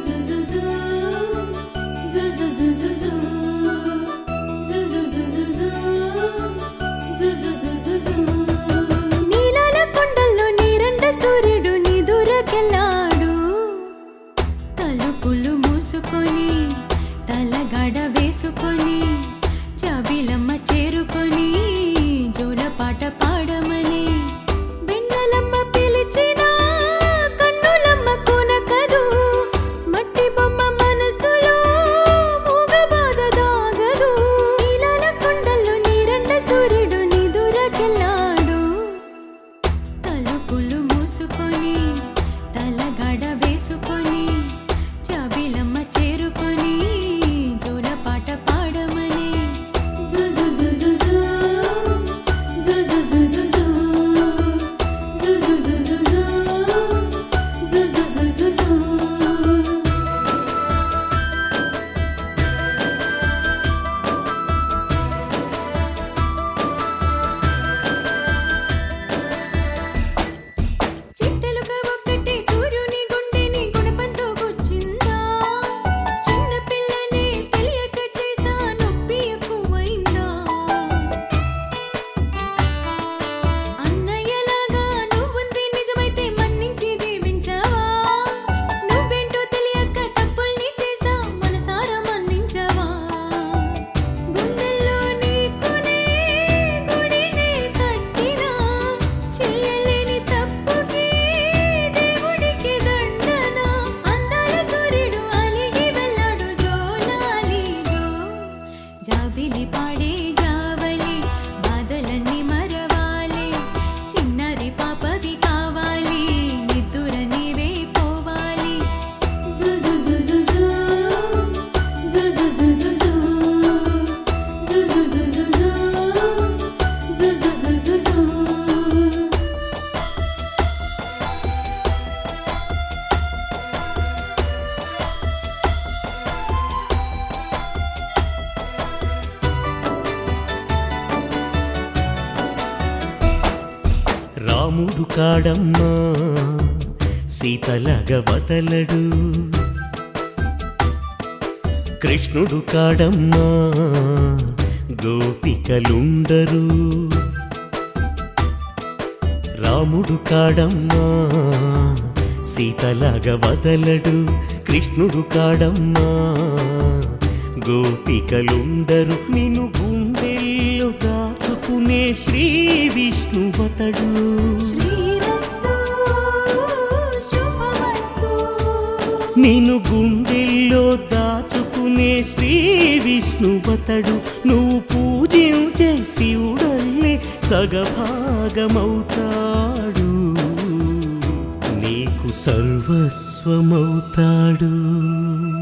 నీలాల కొండల్లో నీరండ సూర్యుడు నిదురకెళ్ళాడు తలుపులు మూసుకొని తలగడ వేసుకొని జాబిలమ్మ చేరుకొని జోలపాట పాడమని బెన్నెలమ్మ పిలిచిన కన్నులమ్మ కొనకదు మట్టి బొమ్మ మనసులో మూగ బాధ దాగదు నీలాల కొండల్లో నీరండ సూర్యుడు నిదురకెళ్ళాడు తలుపులు మూసుకొని తలగడ వేసుకొని జాబిలమ్మ చేరుకొని జోలపాట పాడమని చిట్టెలుక ఒక్కటి సూర్యుని గుండెని గుణపంతో గుచ్చిందా చిన్న పిల్లని తెలియక చేసా నొప్పి ఎక్కువైందా అన్నయ్యలాగా నువ్వుంది నిజమైతే మన్నించి దీవించావా నువ్వేంటో తెలియక తప్పుల్ని చేసా మనసారా మన్నించావా గుండెల్లో నీకునే గుడినే కట్టినా చేయలేని తప్పుకి దేవుడికి దండన అందాల సూర్యుడు అలిగి వెళ్ళాడు జోలాలిలో జాబిలి పాడే జావలి బాధలన్నీ మరవాలి చిన్నది పాపది కావాలి నిద్దుర నీవే పోవాలి రాముడు కాడమ్మా సీతలగ వదలడు కృష్ణుడు కాడమ్మా గోపికలుండరు రాముడు కాడమ్మా సీతలాగ వదలడు కృష్ణుడు కాడమ్మా గోపికలుండరు నిన్ను గుండెల్లో దాచుకునే శ్రీ విష్ణువతడు శ్రీరస్తు శుభమస్తు నిన్ను గుండెల్లో దాచుకునే శ్రీ విష్ణువతడు నువ్వు పూజించే శివుడల్లే సగభాగమవుతాడు నీకు సర్వస్వమవుతాడు